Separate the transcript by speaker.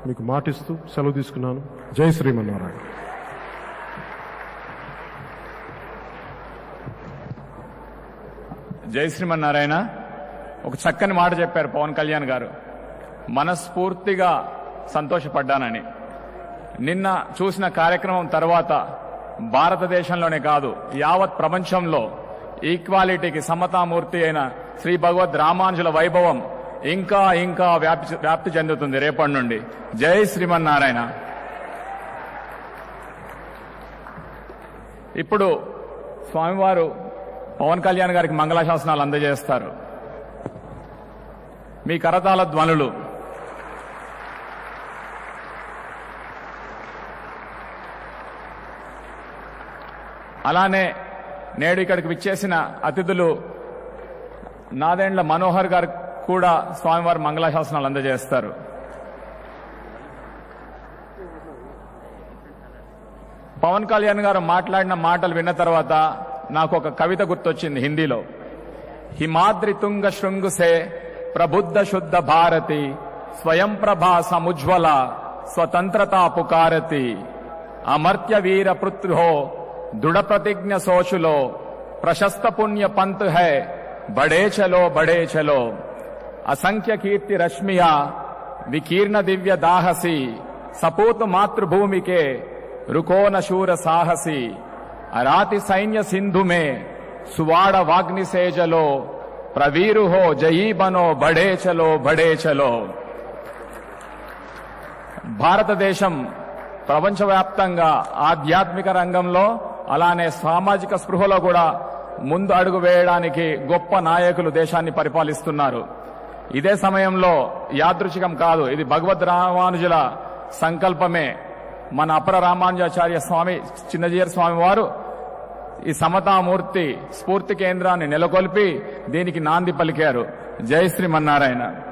Speaker 1: మీకు మాటిస్తూ సెలవు తీసుకున్నాను జై శ్రీమన్నారాయణ
Speaker 2: జై శ్రీమన్నారాయణ ఒక చక్కని మాట చెప్పారు పవన్ కళ్యాణ్ గారు మనస్ఫూర్తిగా సంతోషపడ్డానని నిన్న చూసిన కార్యక్రమం తర్వాత భారతదేశంలోనే కాదు యావత్ ప్రపంచంలో ఈక్వాలిటీకి సమతామూర్తి అయిన శ్రీ భగవద్ రామానుజుల వైభవం ఇంకా ఇంకా వ్యాప్తి వ్యాప్తి చెందుతుంది రేపటి నుండి జై శ్రీమన్నారాయణ ఇప్పుడు స్వామివారు పవన్ కళ్యాణ్ గారికి మంగళాశాసనాలు అందజేస్తారు మీ కరతాల ధ్వనులు అలానే నేడు ఇక్కడికి విచ్చేసిన అతిథులు నాదెండ్ల మనోహర్ గారు కూడా స్వామివారి మంగళాశాసనాలు అందజేస్తారు పవన్ కళ్యాణ్ గారు మాట్లాడిన మాటలు విన్న తర్వాత నాకు ఒక కవిత గుర్తొచ్చింది హిందీలో హిమాద్రి తుంగ శృంగుసే ప్రబుద్ధ శుద్ధ భారతి స్వయం ప్రభా సముజ్వల స్వతంత్రతా పుకారతి అమర్త్య వీర పృథ్వో దృఢ ప్రతిజ్ఞ సోచులో ప్రశస్త పుణ్య పంత్ హై బడే చలో బడే చలో అసంఖ్య కీర్తి రశ్మియా వికీర్ణ దివ్య దాహసి సపూత్ మాతృభూమికే రుకోన శూర సాహసి అరాతి సైన్య సింధు మే సువాడ వాగ్ని సేజలో ప్రవీరు హో జయీ బనో బడే చలో బడే చలో భారతదేశం ప్రపంచవ్యాప్తంగా ఆధ్యాత్మిక రంగంలో అలానే సామాజిక స్పృహలో కూడా ముందు అడుగు వేయడానికి గొప్ప నాయకులు దేశాన్ని పరిపాలిస్తున్నారు ఇదే సమయంలో యాదృచ్ఛికం కాదు ఇది భగవద్ రామానుజుల సంకల్పమే మన అపర రామానుజాచార్య స్వామి చిన్నజీయర్ స్వామి వారు ఈ సమతామూర్తి స్ఫూర్తి కేంద్రాన్ని నెలకొల్పి దీనికి నాంది పలికారు జై శ్రీమన్నారాయణ